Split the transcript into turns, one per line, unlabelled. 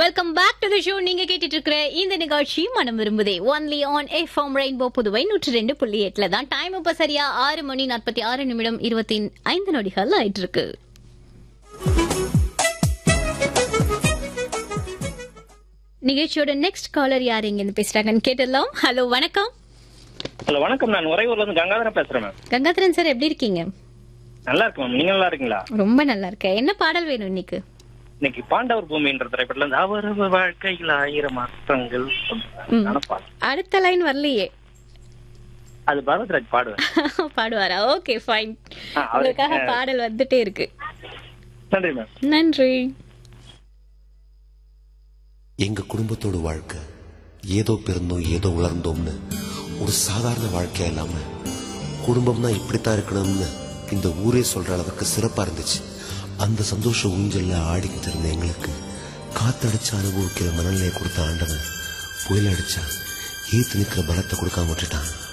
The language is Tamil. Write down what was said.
Welcome back to the show நீங்க கேட்டுட்டு இருக்கிற இந்த நிகழ்ச்சி மனம் விரும்புதே only on FM rainbow Puduvai நூற்றி ரெண்டு புள்ளி எட்டுல தான் டைம் இப்ப சரியா ஆறு மணி நாற்பத்தி ஆறு நிமிடம் இருபத்தி ஐந்து நொடிகள் ஆயிட்டு இருக்கு நிகழ்ச்சியோட நெக்ஸ்ட் காலர் யார் இங்கன்னு பேசுறாங்கன்னு கேட்டுடலாம் ஹலோ வணக்கம்
ஹலோ வணக்கம் நான் உறையூர்ல இருந்து கங்காதரன் பேசுறேன் மேம்
கங்காதரன் சார் எப்படி இருக்கீங்க
நல்லா இருக்கு மேம் நீங்க நல்லா இருக்கீங்களா
ரொம்ப நல்லா இருக்கேன் என்ன பாடல் வேணும் இன்னைக்கு
இன்னைக்கு பாண்டவர் பூமின்ற திரைப்படத்துல இருந்து அவரவர் வாழ்க்கையில் ஆயிரம் மாற்றங்கள்
ம்.
நினைப்பா
அடுத்த லைன் வரலையே
அது பரத்ராஜ் பாடுவேன்
பாடுவாரா ஓகே ஃபைன்
ஆ, அவரு-
உங்களுக்காக பாடல் வந்துட்டே இருக்கு
நன்றி மேம்
நன்றி
எங்க குடும்பத்தோட வாழ்க்கை ஏதோ பிறந்தோம் ஏதோ வளர்ந்தோம்னு ஒரு சாதாரண வாழ்க்கையா இல்லாம குடும்பம்னா இப்படித்தான் இருக்கணும்னு இந்த ஊரே சொல்ற அளவுக்கு சிறப்பா இருந்துச்சு அந்த சந்தோஷ ஊஞ்சல்ல ஆடிக்கிட்டு இருந்த எங்களுக்கு காத்தடிச்சு அனுபவிக்கிற மனநிலையை கொடுத்த ஆண்டவன் புயல் அடிச்சா ஏத்து நிக்கிற பலத்தை கொடுக்காம விட்டுட்டான்